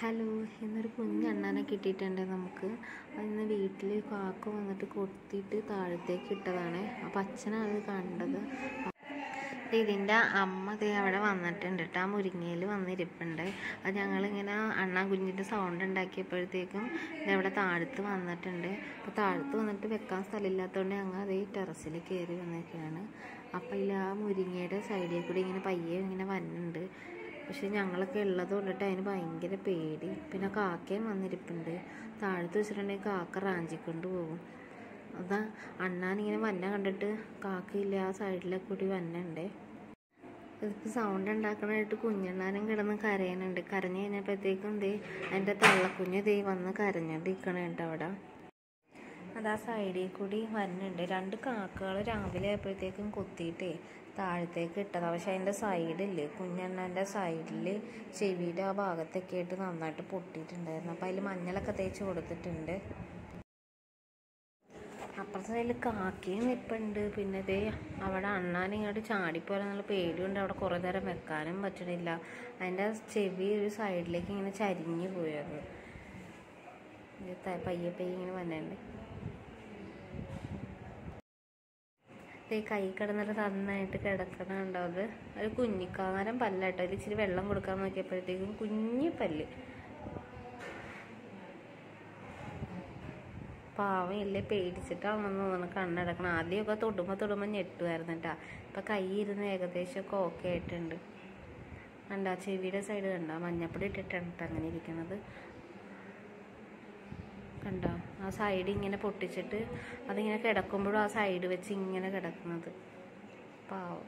hello ഇന്നൊരു കുഞ്ഞ് അണ്ണാനെ കിട്ടിയിട്ടുണ്ട് നമുക്ക് അതിന്ന് വീട്ടിൽ കാക്ക വന്നിട്ട് കൊത്തിയിട്ട് താഴത്തേക്ക് ഇട്ടതാണ് അപ്പം അച്ഛനാണ് ഇത് കണ്ടത് ഇതിൻ്റെ അമ്മ ദേ അവിടെ വന്നിട്ടുണ്ട് കേട്ടോ ആ മുരിങ്ങയിൽ വന്നിരിപ്പുണ്ട് അത് ഞങ്ങളിങ്ങനെ അണ്ണാൻ കുഞ്ഞിൻ്റെ സൗണ്ട് ഉണ്ടാക്കിയപ്പോഴത്തേക്കും ഇതവിടെ താഴത്ത് വന്നിട്ടുണ്ട് അപ്പോൾ താഴത്ത് വന്നിട്ട് വെക്കാൻ സ്ഥലമില്ലാത്തതുകൊണ്ട് ഞങ്ങൾ അതേ ടെറസിൽ കയറി വന്നേക്കാണ് അപ്പോൾ ഇതിൽ ആ മുരിങ്ങയുടെ സൈഡിൽ കൂടി ഇങ്ങനെ പയ്യെ ഇങ്ങനെ വന്നുണ്ട് പക്ഷെ ഞങ്ങളൊക്കെ ഉള്ളത് കൊണ്ടിട്ട് അതിന് ഭയങ്കര പേടി പിന്നെ കാക്കയും വന്നിരിപ്പുണ്ട് താഴത്ത് വെച്ചിട്ടുണ്ടെങ്കിൽ കാക്ക റാഞ്ചിക്കൊണ്ട് പോകും അതാ അണ്ണാനിങ്ങനെ വന്ന കണ്ടിട്ട് കാക്കയില്ല ആ സൈഡിലൊക്കെ കൂടി വന്നുണ്ടേ ഇതിപ്പോൾ സൗണ്ട് ഉണ്ടാക്കണായിട്ട് കുഞ്ഞണ്ണാനും കിടന്ന് കരയുന്നുണ്ട് കരഞ്ഞു കഴിഞ്ഞപ്പോഴത്തേക്കും ദേ എൻ്റെ തള്ളക്കുഞ്ഞ് ദേ വന്ന് കരഞ്ഞോണ്ടിരിക്കണുണ്ട് അവിടെ അതാ സൈഡിൽ കൂടി വരുന്നുണ്ട് രണ്ട് കാക്കകൾ രാവിലെ ആയപ്പോഴത്തേക്കും കൊത്തിയിട്ടേ താഴത്തേക്ക് ഇട്ടതാ പക്ഷെ അതിൻ്റെ സൈഡില് കുഞ്ഞണ്ണൻ്റെ സൈഡിൽ ചെവിയുടെ ആ ഭാഗത്തൊക്കെ ആയിട്ട് നന്നായിട്ട് പൊട്ടിയിട്ടുണ്ടായിരുന്നു അപ്പം അതിൽ മഞ്ഞളൊക്കെ തേച്ച് കൊടുത്തിട്ടുണ്ട് അപ്പുറത്തെ സൈഡിൽ കാക്കയും നിൽപ്പുണ്ട് പിന്നെ ദേ അവിടെ അണ്ണാൻ ഇങ്ങോട്ട് ചാടിപ്പോലെന്നുള്ള പേടിയുണ്ട് അവിടെ കുറേ നേരം വെക്കാനും പറ്റണില്ല അതിൻ്റെ ചെവി ഒരു സൈഡിലേക്ക് ഇങ്ങനെ ചരിഞ്ഞു പോയത് ഇത് ത- പയ്യെ പയ്യെ ഇങ്ങനെ വന്നിട്ടുണ്ട് ദേ കൈ കിടന്നിട്ട് നന്നായിട്ട് കിടക്കണുണ്ടോ അത് ഒരു കുഞ്ഞിക്കാരം പല്ലാട്ടോ അതിൽ ഇച്ചിരി വെള്ളം കൊടുക്കാൻ നോക്കിയപ്പോഴത്തേക്കും കുഞ്ഞു പല്ല് പാവം ഇല്ലേ പേടിച്ചിട്ടാണെന്ന് തോന്നുന്നു കണ്ണടക്കണം ആദ്യമൊക്കെ തൊടുമ്പോൾ തൊടുമ്പോൾ ഞെട്ടുമായിരുന്നു കേട്ടോ ഇപ്പം കൈ ഇരുന്ന് ഏകദേശമൊക്കെ ഓക്കെ ആയിട്ടുണ്ട് കണ്ട ചെവിയുടെ സൈഡ് കണ്ട മഞ്ഞപ്പൊടി ഇട്ടിട്ടാണ് ട്ടോ അങ്ങനെ ഇരിക്കുന്നത് കണ്ട ആ സൈഡ് ഇങ്ങനെ പൊട്ടിച്ചിട്ട് അതിങ്ങനെ കിടക്കുമ്പോഴും ആ സൈഡ് വെച്ച് ഇങ്ങനെ കിടക്കുന്നത് പാവം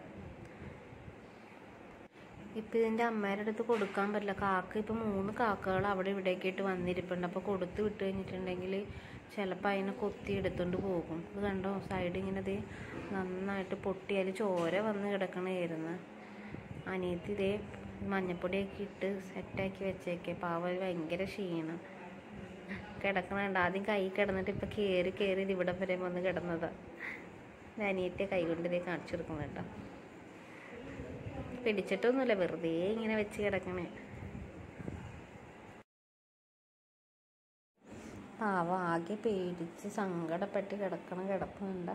ഇപ്പം ഇതിൻ്റെ അമ്മേരുടെ അടുത്ത് കൊടുക്കാൻ പറ്റില്ല കാക്ക ഇപ്പം മൂന്ന് കാക്കകൾ അവിടെ ഇവിടേക്ക് ആയിട്ട് വന്നിരിപ്പുണ്ട് അപ്പോൾ കൊടുത്ത് വിട്ട് കഴിഞ്ഞിട്ടുണ്ടെങ്കിൽ ചിലപ്പോൾ അതിനെ കൊത്തി എടുത്തുകൊണ്ട് പോകും ഇത് കണ്ടോ സൈഡ് ഇങ്ങനെ ദേ നന്നായിട്ട് പൊട്ടി അതിൽ ചോര വന്ന് കിടക്കണമായിരുന്നു അനിയത്തി ഇതേ മഞ്ഞപ്പൊടിയൊക്കെ ഇട്ട് സെറ്റാക്കി വെച്ചേക്കെ പാവ ഭയങ്കര ക്ഷീണം കിടക്കണുണ്ട് ആദ്യം കൈ കിടന്നിട്ട് ഇപ്പം കയറി കയറി ഇത് ഇവിടം വരെ വന്ന് കിടന്നതാ അനിയത്തെ കൈ കൊണ്ട് ഇതേ കാണിച്ചു കൊടുക്കണം കേട്ടോ പിടിച്ചിട്ടൊന്നുമില്ല വെറുതെ ഇങ്ങനെ വെച്ച് കിടക്കണേ പാവം ആകെ പേടിച്ച് സങ്കടപ്പെട്ട് കിടക്കണ കിടപ്പുണ്ട്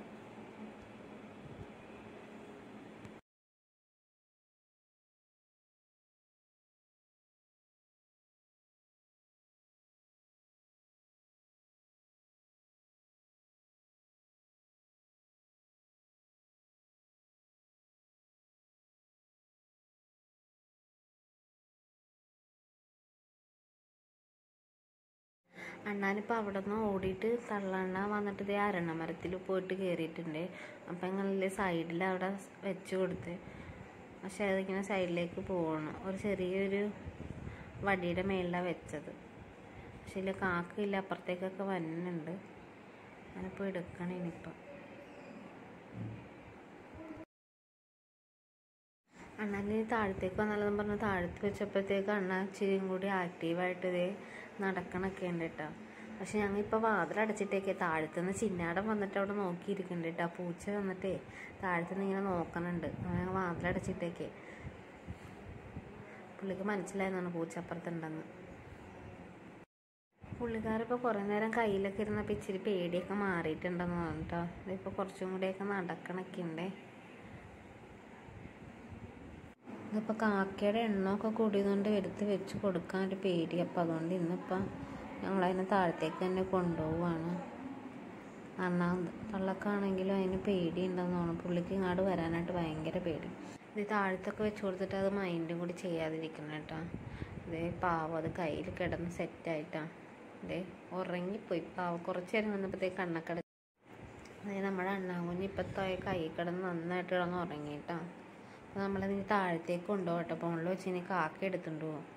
അണ്ണാനിപ്പോൾ അവിടെ നിന്ന് ഓടിയിട്ട് തള്ളണ്ണ വന്നിട്ട് ഇതേ അരണമരത്തിൽ പോയിട്ട് കയറിയിട്ടുണ്ട് അപ്പം ഞങ്ങളില്ലേ സൈഡിൽ അവിടെ വെച്ച് കൊടുത്ത് പക്ഷെ അതിങ്ങനെ സൈഡിലേക്ക് പോകണം ഒരു ചെറിയൊരു വടിയുടെ മേളിലാണ് വെച്ചത് പക്ഷെ ഇതിൽ കാക്കയില്ല അപ്പുറത്തേക്കൊക്കെ വരുന്നുണ്ട് ഞാനിപ്പോൾ എടുക്കണം ഇനിയിപ്പം അണ്ണാന് താഴത്തേക്ക് വന്നാലെന്ന് പറഞ്ഞ് താഴത്ത് വെച്ചപ്പോഴത്തേക്ക് അണ്ണ ഇച്ചിരിയും കൂടി ആക്റ്റീവായിട്ട് ഇതേ നടക്കണൊക്കെ ഉണ്ട് കേട്ടോ പക്ഷെ ഞങ്ങൾ ഇപ്പോൾ വാതിലടച്ചിട്ടേക്ക് താഴത്തുനിന്ന് ചിന്നാടൻ വന്നിട്ട് അവിടെ നോക്കിയിരിക്കുന്നുണ്ട് കേട്ടോ പൂച്ച വന്നിട്ടേ താഴത്തുനിന്ന് ഇങ്ങനെ നോക്കണുണ്ട് ഞങ്ങൾ വാതിലടച്ചിട്ടേക്ക് പുള്ളിക്ക് മനസ്സിലായെന്നാണ് പൂച്ച അപ്പുറത്തുണ്ടെന്ന് പുള്ളിക്കാരിപ്പോൾ കുറേ നേരം കയ്യിലൊക്കെ ഇരുന്നപ്പോൾ ഇച്ചിരി പേടിയൊക്കെ മാറിയിട്ടുണ്ടെന്ന് പറഞ്ഞിട്ടോ ഇതിപ്പോൾ കുറച്ചും കൂടിയൊക്കെ നടക്കണൊക്കെ ഉണ്ടേ ഇതിപ്പോൾ കാക്കയുടെ എണ്ണമൊക്കെ കൂടിയതുകൊണ്ട് എടുത്ത് വെച്ച് കൊടുക്കാൻ ഒരു പേടി അപ്പം അതുകൊണ്ട് ഇന്നിപ്പം ഞങ്ങളതിനെ താഴത്തേക്ക് തന്നെ കൊണ്ടുപോവാണ് അണ്ണാ തള്ളക്കാണെങ്കിലും അതിന് പേടിയുണ്ടെന്ന് തോന്നുന്നു പുള്ളിക്ക് ഇങ്ങോട്ട് വരാനായിട്ട് ഭയങ്കര പേടി ഇത് താഴത്തൊക്കെ വെച്ച് കൊടുത്തിട്ട് അത് മൈൻഡും കൂടി ചെയ്യാതിരിക്കണം കേട്ടോ ഇതേ പാവം അത് കയ്യിൽ കിടന്ന് സെറ്റായിട്ടാണ് ഇതേ ഉറങ്ങിപ്പോയി പാവം കുറച്ച് നേരം വന്നപ്പോഴത്തേക്ക് കണ്ണക്കട അതായത് നമ്മുടെ അണ്ണാകുഞ്ഞ് ഇപ്പോഴത്തെ കൈ കിടന്ന് നന്നായിട്ട് കിടന്ന് ഉറങ്ങിയിട്ടാ അപ്പോൾ നമ്മളത് താഴത്തേക്ക് കൊണ്ടുപോകട്ടെ ഫോണിൽ വെച്ച് ഇനി കാക്ക എടുത്തുകൊണ്ട് പോകും